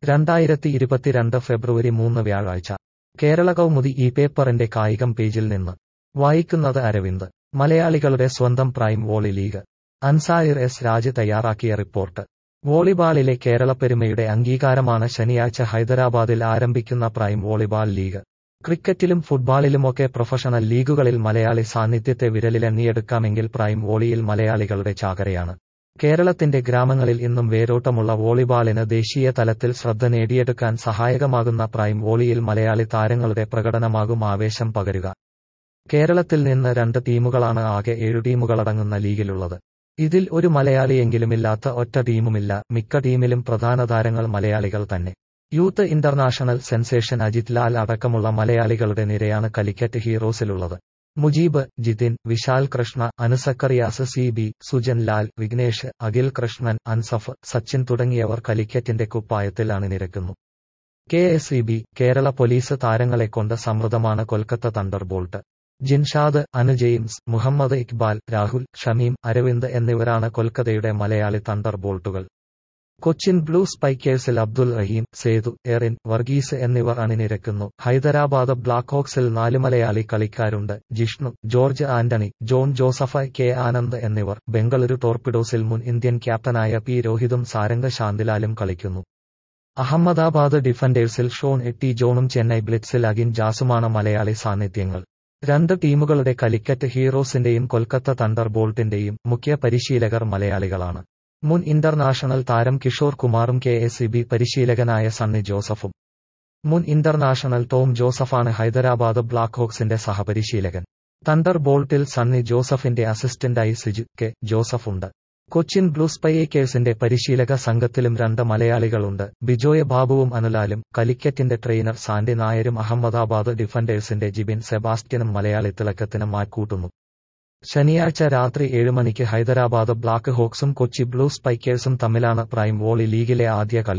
രണ്ടായിരത്തി ഇരുപത്തിരണ്ട് ഫെബ്രുവരി മൂന്ന് വ്യാഴാഴ്ച കേരള കൗമുദി ഈ പേപ്പറിന്റെ കായികം പേജിൽ നിന്ന് വായിക്കുന്നത് അരവിന്ദ് മലയാളികളുടെ സ്വന്തം prime volley league Ansair S Raj തയ്യാറാക്കിയ റിപ്പോർട്ട് വോളിബാളിലെ കേരളപ്പെരുമയുടെ അംഗീകാരമാണ് ശനിയാഴ്ച ഹൈദരാബാദിൽ ആരംഭിക്കുന്ന പ്രൈം വോളിബാൾ ലീഗ് ക്രിക്കറ്റിലും ഫുട്ബോളിലുമൊക്കെ പ്രൊഫഷണൽ ലീഗുകളിൽ മലയാളി സാന്നിധ്യത്തെ വിരലിലെണ്ണിയെടുക്കാമെങ്കിൽ പ്രൈം വോളിയിൽ മലയാളികളുടെ ചാകരയാണ് കേരളത്തിന്റെ ഗ്രാമങ്ങളിൽ ഇന്നും വേരോട്ടമുള്ള വോളിബാളിന് ദേശീയ തലത്തിൽ ശ്രദ്ധ നേടിയെടുക്കാൻ സഹായകമാകുന്ന പ്രൈം വോളിയിൽ മലയാളി താരങ്ങളുടെ പ്രകടനമാകും ആവേശം പകരുക കേരളത്തിൽ നിന്ന് രണ്ട് ടീമുകളാണ് ആകെ ഏഴു ടീമുകളടങ്ങുന്ന ലീഗിലുള്ളത് ഇതിൽ ഒരു മലയാളിയെങ്കിലുമില്ലാത്ത ഒറ്റ ടീമുമില്ല മിക്ക ടീമിലും പ്രധാന താരങ്ങൾ മലയാളികൾ തന്നെ youth international sensation Ajith Lal അടക്കമുള്ള മലയാളികളുടെ നിരയാണ് കലിക്കറ്റ് ഹീറോസിലുള്ളത് മുജീബ് ജിതിൻ വിശാൽ കൃഷ്ണ അനുസക്കറിയാസ് സി ബി സുജൻ ലാൽ വിഘ്നേഷ് അഖിൽ കൃഷ്ണൻ അൻസഫ് സച്ചിൻ തുടങ്ങിയവർ കലിക്കറ്റിന്റെ കുപ്പായത്തിൽ അണിനിരക്കുന്നു K S E B Kerala police താരങ്ങളെക്കൊണ്ട് സമൃദ്ധമാണ് കൊൽക്കത്ത തണ്ടർ ബോൾട്ട് ജിൻഷാദ് അനു ജെയിംസ് മുഹമ്മദ് ഇക്ബാൽ രാഹുൽ ഷമീം അരവിന്ദ് എന്നിവരാണ് കൊൽക്കത്തയുടെ മലയാളി തണ്ടർ ബോൾട്ടുകൾ കൊച്ചിൻ ബ്ലൂ സ്പൈക്കേഴ്സിൽ അബ്ദുൽ റഹീം സേതു എറിൻ വർഗീസ് എന്നിവർ അണിനിരക്കുന്നു ഹൈദരാബാദ് ബ്ലാക്ക് ഹോക്സിൽ നാല് മലയാളി കളിക്കാരുണ്ട് ജിഷ്ണു ജോർജ് ആന്റണി ജോൺ ജോസഫ് കെ ആനന്ദ് എന്നിവർ ബംഗളൂരു ടോർപിഡോസിൽ മുൻ ഇന്ത്യൻ ക്യാപ്റ്റനായ പി രോഹിതും സാരംഗ ശാന്തിലാലും കളിക്കുന്നു അഹമ്മദാബാദ് ഡിഫൻഡേഴ്സിൽ ഷോൺ എട്ടി ജോണും ചെന്നൈ ബ്ലിറ്റ്സിൽ അഗിൻ ജാസുമാണ് മലയാളി സാന്നിധ്യങ്ങൾ രണ്ട് ടീമുകളുടെ കലിക്കറ്റ് ഹീറോസിന്റെയും കൊൽക്കത്ത തണ്ടർ ബോൾട്ടിന്റെയും മുഖ്യ പരിശീലകർ മലയാളികളാണ് മുൻ ഇന്റർനാഷണൽ താരം കിഷോർ കുമാറും കെ എസ് ഇ ബി പരിശീലകനായ സണ്ണി ജോസഫും മുൻ ഇന്റർനാഷണൽ ടോം ജോസഫാണ് ഹൈദരാബാദ് ബ്ലാക്ക് ഹോക്സിന്റെ സഹപരിശീലകൻ തണ്ടർ ബോൾട്ടിൽ സണ്ണി ജോസഫിന്റെ അസിസ്റ്റന്റായി സിജു കെ ജോസഫുണ്ട് കൊച്ചിൻ ബ്ലൂ സ്പൈക്കേഴ്സിന്റെ പരിശീലക സംഘത്തിലും രണ്ട് മലയാളികളുണ്ട് ബിജോയ് ബാബുവും അനുലാലും കലിക്കറ്റിന്റെ ട്രെയിനർ സാന്റി നായരും അഹമ്മദാബാദ് ഡിഫൻഡേഴ്സിന്റെ ജിബിൻ സെബാസ്റ്റ്യനും മലയാളി തിളക്കത്തിന് മാറ്റ്കൂട്ടുന്നു ശനിയാഴ്ച രാത്രി ഏഴ് മണിക്ക് ഹൈദരാബാദ് ബ്ലാക്ക് ഹോക്സും കൊച്ചി ബ്ലൂ സ്പൈക്കേഴ്സും തമ്മിലാണ് പ്രൈം വോളി ലീഗിലെ ആദ്യ കളി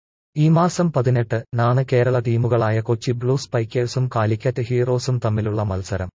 ഈ മാസം പതിനെട്ട് നാണ് കേരള ടീമുകളായ കൊച്ചി ബ്ലൂ സ്പൈക്കേഴ്സും കാലിക്കറ്റ് ഹീറോസും തമ്മിലുള്ള മത്സരം